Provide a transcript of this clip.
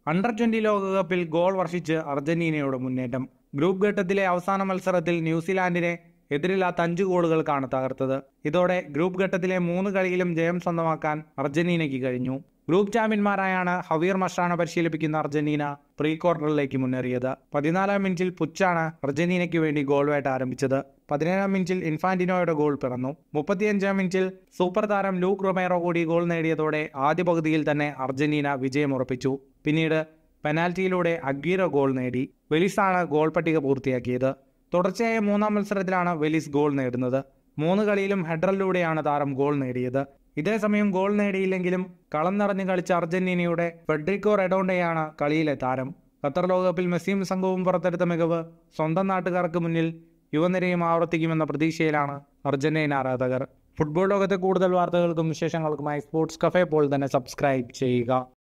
under twenty ലോകകപ്പിൽ goal വർഷിച്ച് അർജന്റീനയുടെ മുന്നേറ്റം ഗ്രൂപ്പ് ഘട്ടത്തിലെ അവസാന മത്സരത്തിൽ ന്യൂസിലാൻഡിനെ എതിരില്ലാത്ത അഞ്ച് ഗോളുകൾക്കാണ് തകർത്തത് ഇതോടെ ഗ്രൂപ്പ് ഘട്ടത്തിലെ മൂന്ന് കളിയിലും ജയം സ്വന്തമാക്കാൻ അർജന്റീനയ്ക്ക് കഴിഞ്ഞു ഗ്രൂപ്പ് ചാമ്പ്യന്മാരായാണ് ഹവീർ മഷാന പരിശീലിപ്പിക്കുന്ന അർജന്റീന പ്രീ ക്വാർട്ടറിലേക്ക് മുന്നേറിയത് പതിനാലാം മിനിറ്റിൽ പുച്ചാണ് അർജന്റീനയ്ക്ക് വേണ്ടി ഗോൾ വേട്ട ആരംഭിച്ചത് പതിനേഴാം മിനിറ്റിൽ ഇൻഫാന്റിനോയുടെ ഗോൾ പിറന്നു മുപ്പത്തിയഞ്ചാം മിനിറ്റിൽ സൂപ്പർ താരം ലൂക്ക് റൊമേറോ കൂടി ഗോൾ നേടിയതോടെ ആദ്യ പകുതിയിൽ തന്നെ അർജന്റീന വിജയമുറപ്പിച്ചു പിന്നീട് പെനാൽറ്റിയിലൂടെ അഗ്വീറോ ഗോൾ നേടി വെലിസാണ് ഗോൾ പട്ടിക പൂർത്തിയാക്കിയത് തുടർച്ചയായ മൂന്നാം മത്സരത്തിലാണ് വെലിസ് ഗോൾ നേടുന്നത് മൂന്ന് കളിയിലും ഹെഡറിലൂടെയാണ് താരം ഗോൾ നേടിയത് ഇതേസമയം ഗോൾ നേടിയില്ലെങ്കിലും കളം നിറഞ്ഞു കളിച്ച അർജന്റീനയുടെ ഫെഡറിക്കോ റെഡോണ്ടയാണ് കളിയിലെ താരം ഖത്തർ ലോകകപ്പിൽ മെസ്സിയും സംഘവും പുറത്തെടുത്ത മികവ് സ്വന്തം നാട്ടുകാർക്ക് മുന്നിൽ യുവനിരയും ആവർത്തിക്കുമെന്ന പ്രതീക്ഷയിലാണ് അർജന്റീന ആരാധകർ ഫുട്ബോൾ ലോകത്തെ കൂടുതൽ വാർത്തകൾക്കും വിശേഷങ്ങൾക്കുമായി സ്പോർട്സ് കഫേ പോൾ തന്നെ സബ്സ്ക്രൈബ് ചെയ്യുക